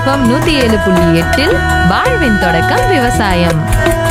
FM நூத்தி ஏழு புள்ளி எட்டில் வாழ்வின் தொடக்கம் விவசாயம்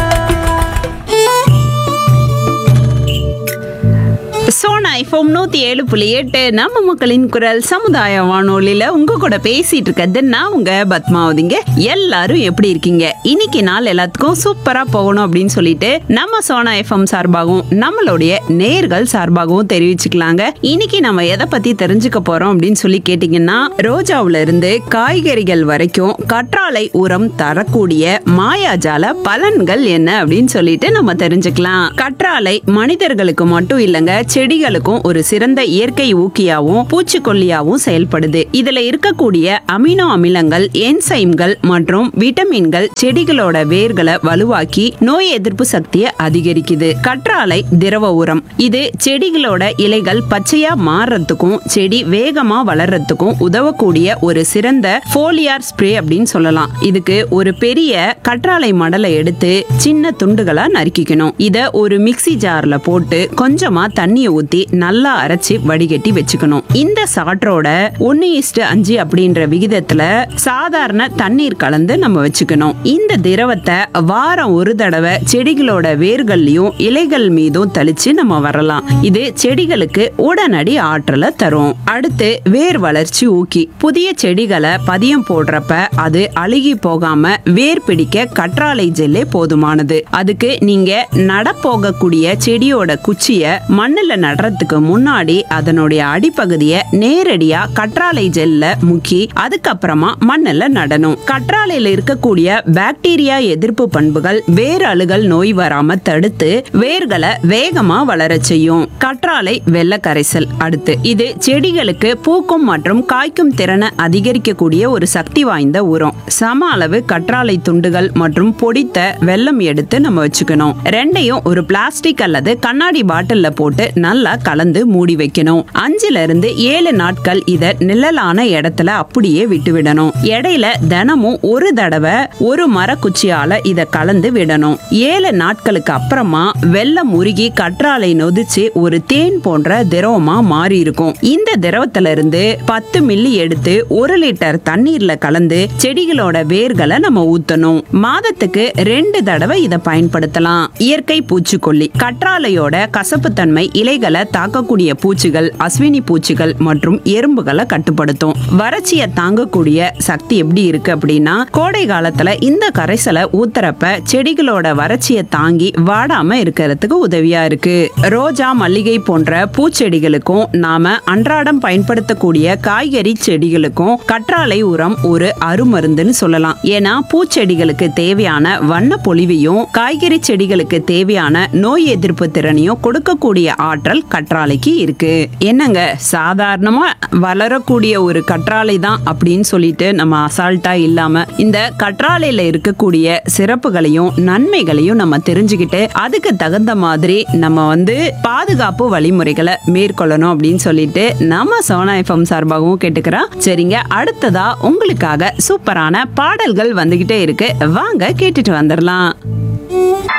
சோனா ஐஃபோம் நூற்றி ஏழு புள்ளி எட்டு நம்ம மக்களின் குரல் சமுதாய வானொலியில் உங்க கூட பேசிட்டு இருக்கிறது நான் உங்க பத்மாவதிங்க எல்லாரும் எப்படி இருக்கீங்க இன்னைக்கு நாள் எல்லாத்துக்கும் சூப்பரா போகணும் அப்படின்னு சொல்லிட்டு நம்ம சோனா எஃப்எம் சார்பாகவும் நம்மளுடைய நேர்கள் சார்பாகவும் தெரிவிச்சுக்கலாங்க இன்னைக்கு நம்ம எதை பத்தி தெரிஞ்சுக்க போறோம் அப்படின்னு சொல்லி கேட்டீங்கன்னா ரோஜாவுல இருந்து காய்கறிகள் வரைக்கும் கற்றாழை உரம் தரக்கூடிய மாயாஜால பலன்கள் என்ன அப்படின்னு சொல்லிட்டு நம்ம தெரிஞ்சுக்கலாம் கற்றாழை மனிதர்களுக்கு மட்டும் இல்லைங்க செடிகளுக்கும் ஒரு சிறந்த இயற்கை ஊக்கியாவும் பூச்சிக்கொல்லியாவும் செயல்படுது இதுல இருக்கக்கூடிய அமினோ அமிலங்கள் என்சைம்கள் மற்றும் விட்டமின்கள் செடிகளோட வேர்களை வலுவாக்கி நோய் எதிர்ப்பு சக்தியை அதிகரிக்குது கற்றாழை திரவ உரம் இது செடிகளோட இலைகள் பச்சையா மாறுறதுக்கும் செடி வேகமா வளர்றதுக்கும் உதவக்கூடிய ஒரு சிறந்த ஃபோலியார் ஸ்ப்ரே அப்படின்னு சொல்லலாம் இதுக்கு ஒரு பெரிய கற்றாழை மடலை எடுத்து சின்ன துண்டுகளா நறுக்கிக்கணும் இத ஒரு மிக்ஸி ஜார்ல போட்டு கொஞ்சமா தண்ணியை ஊத்தி நல்லா அரைச்சு வடிகட்டி வச்சுக்கணும் இந்த சாற்றோட ஒன்னு இஸ்டு அஞ்சு அப்படின்ற விகிதத்துல சாதாரண தண்ணீர் கலந்து நம்ம வச்சுக்கணும் இந்த திரவத்தை வாரம் ஒரு தடவை செடிகளோட வேர்கள்லயும் இலைகள் மீதும் தெளிச்சு நம்ம வரலாம் இது செடிகளுக்கு உடனடி ஆற்றலை தரும் அடுத்து வேர் வளர்ச்சி ஊக்கி புதிய செடிகளை பதியம் போடுறப்ப அது அழுகி போகாம வேர் பிடிக்க கற்றாழை ஜெல்லே போதுமானது அதுக்கு நீங்க நடப்போகக்கூடிய செடியோட குச்சிய மண்ணுல நடுறதுக்கு முன்னாடி அதனுடைய அடிப்பகுதியை நேரடியா கற்றாழை ஜெல்ல முக்கி அதுக்கப்புறமா மண்ணுல நடணும் கற்றாழையில இருக்கக்கூடிய பாக்டீரியா எதிர்ப்பு பண்புகள் வேர் அழுகல் நோய் வராம தடுத்து வேர்களை வேகமா வளர செய்யும் கற்றாழை வெள்ளை கரைசல் அடுத்து இது செடிகளுக்கு பூக்கும் மற்றும் காய்க்கும் திறனை அதிகரிக்கக்கூடிய ஒரு சக்தி வாய்ந்த உரம் சம அளவு கற்றாழை துண்டுகள் மற்றும் பொடித்த வெல்லம் எடுத்து நம்ம வச்சுக்கணும் ரெண்டையும் ஒரு பிளாஸ்டிக் அல்லது கண்ணாடி பாட்டில்ல போட்டு நல்லா கலந்து மூடி வைக்கணும் அஞ்சுல இருந்து ஏழு நாட்கள் இத நிழலான இடத்துல அப்படியே விட்டு விடணும் இடையில தினமும் ஒரு தடவை ஒரு மரக்குச்சியால இத கலந்து விடணும் ஏழு நாட்களுக்கு அப்புறமா வெள்ளம் உருகி கற்றாழை நொதிச்சு ஒரு தேன் போன்ற திரவமா மாறி இருக்கும் இந்த திரவத்துல இருந்து பத்து மில்லி எடுத்து ஒரு லிட்டர் தண்ணீர்ல கலந்து செடிகளோட வேர்களை நம்ம ஊத்தணும் மாதத்துக்கு ரெண்டு தடவை இத பயன்படுத்தலாம் இயற்கை பூச்சிக்கொல்லி கற்றாழையோட கசப்புத்தன்மை இலைகளை தாக்கக்கூடிய பூச்சிகள் அஸ்வினி பூச்சிகள் மற்றும் எறும்புகளை கட்டுப்படுத்தும் வறட்சியை தாங்கக்கூடிய சக்தி எப்படி இருக்கு அப்படின்னா கோடை காலத்துல இந்த கரைசலை ஊத்துறப்ப செடிகளோட வறட்சியை தாங்கி வாடாம இருக்கிறதுக்கு உதவியா இருக்கு ரோஜா மல்லிகை போன்ற பூச்செடிகளுக்கும் நாம அன்றாடம் பயன்படுத்தக்கூடிய காய்கறி செடிகளுக்கும் கற்றாழை உரம் ஒரு அருமருந்துன்னு சொல்லலாம் ஏன்னா பூச்செடிகளுக்கு தேவையான வண்ண பொலிவையும் காய்கறி செடிகளுக்கு தேவையான நோய் எதிர்ப்பு திறனையும் கொடுக்கக்கூடிய ஆற்றல் கற்றாழைக்கு இருக்கு என்னங்க சாதாரணமா வளரக்கூடிய ஒரு கற்றாழை தான் அப்படின்னு சொல்லிட்டு நம்ம அசால்ட்டா இல்லாம இந்த கற்றாழையில இருக்கக்கூடிய சிறப்புகளையும் நன்மைகளையும் நம்ம தெரிஞ்சுக்கிட்டு அதுக்கு தகுந்த மாதிரி நம்ம வந்து பாதுகாப்பு வழிமுறைகளை மேற்கொள்ளணும் அப்படின்னு சொல்லிட்டு நம்ம சோனா எஃப்எம் சார்பாகவும் கேட்டுக்கிறோம் சரிங்க அடுத்ததா உங்களுக்காக சூப்பரான பாடல்கள் வந்துகிட்டே இருக்கு வாங்க கேட்டுட்டு வந்துடலாம்